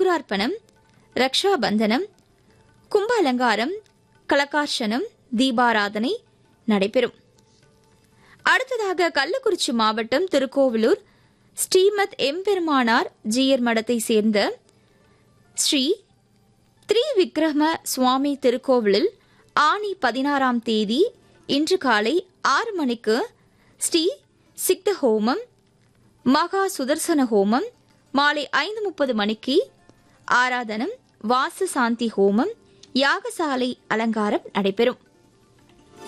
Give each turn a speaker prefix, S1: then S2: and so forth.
S1: அங்குரார்ப்பணம் ரக்ஷாபந்தனம் கும்ப அலங்காரம் கலகார்ஷனம் தீபாராதனை நடைபெறும் அடுத்ததாக கள்ளக்குறிச்சி மாவட்டம் திருக்கோவிலூர் ஸ்ரீமத் எம்பெருமானார் ஜீயர் மடத்தை சேர்ந்த ஸ்ரீ திரிவிக்ரம சுவாமி திருக்கோவிலில் ஆனி பதினாறாம் தேதி இன்று காலை ஆறு மணிக்கு ஸ்ரீ சித்த ஹோமம் மகா சுதர்சன ஹோமம் மாலை ஐந்து முப்பது மணிக்கு ஆராதனம் வாச சாந்தி ஹோமம் யாகசாலை அலங்காரம் நடைபெறும்